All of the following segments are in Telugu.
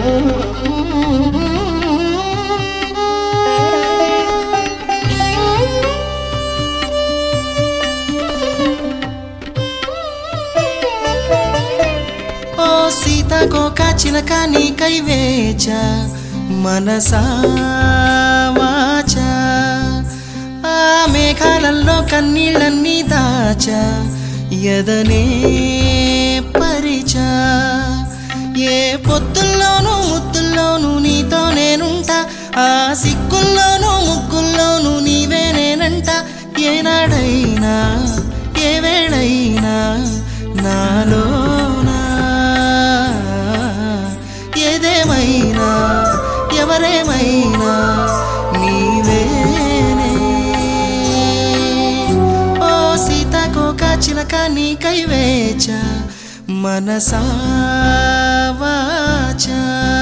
ఓ సీతకోక చిలక నీకై వేచ మనసా వాచ ఆ మేఘాలలో కన్నీళ్ళన్నీ దాచ ఎదనే పరిచ ఏ పొత్తుల్లోనూ ముత్తుల్లోనూ నీతో నేనుంటా ఆ సిక్కుల్లోనూ ముగ్గుల్లోనూ నీవే నేనంట ఏనాడైనా ఏ వేళైనా నాలోనా ఏదేమైనా ఎవరేమైనా నీవేనే ఓ సీతాకోక చిలక నీకై వేచ మనసా వాచా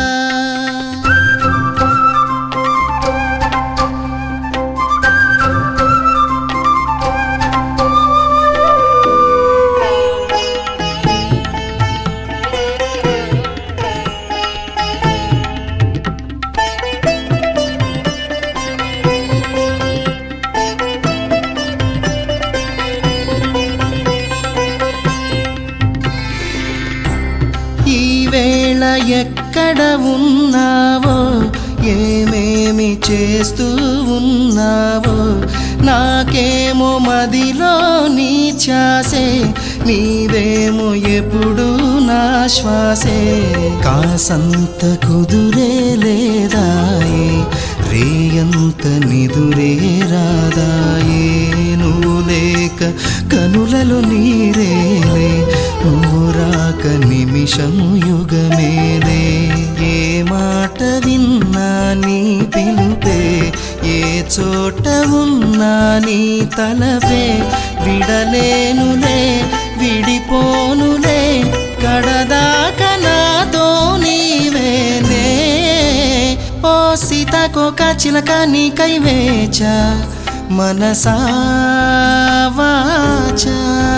ఈ వేళ ఎక్కడ ఉన్నావో ఏమేమి చేస్తూ ఉన్నావో నాకేమో మదిలో నీ ఛాసే నీవేమో ఎప్పుడు నా శ్వాసే కాసంత కుదురే లేదాయే రేయంత నిదురే రాదాయే నువ్వు లేక కనులలో నీరేలే నువ్వు రాక నిమిషము యుగమేలే ఏ మాట విన్నా నీ పిలుపే ఏ చోట ఉన్నా నీ తలపే విడలేనులే విడిపోనులే కడదాకా నాతో నీవేనే ఓ సీతాకోక చిలక నీకై వేచ మనసా వాచా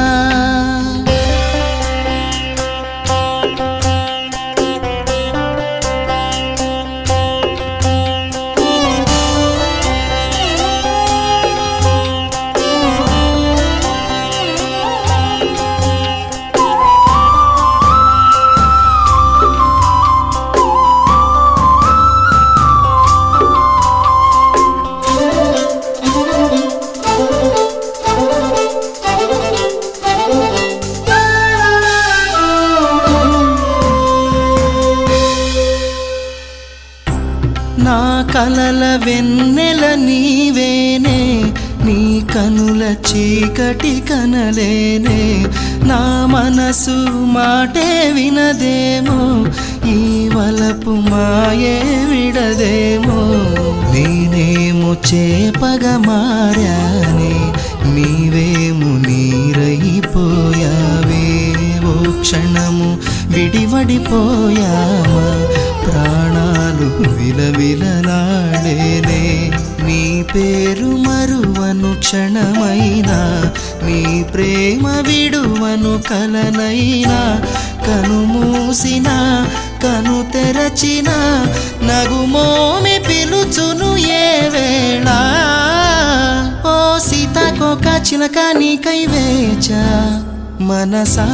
నా కలల వెన్నెల నీవేనే నీ కనుల చీకటి కనలేనే నా మనసు మాటే వినదేమో ఈ వలపు మాయే విడదేమో నేనేమో చేపగా మారానే నీవేమో నీరైపోయావే ఓ క్షణము విడివడిపోయామా ప్రాణాలు విలవిలలాడేనే నీ పేరు మరువను క్షణమైనా నీ ప్రేమ విడువను కలనైనా కను మూసిన కను తెరచిన నగుమోమి పిలుచును ఏ వేళ ఓ సీతాకోక చిలక నీకై వేచ మనసా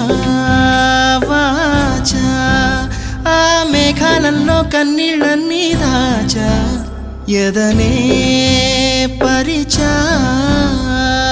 వాచా ఆ మేఘాలలో కన్నీళ్ళన్నీ దాచా ఎదనే పరిచా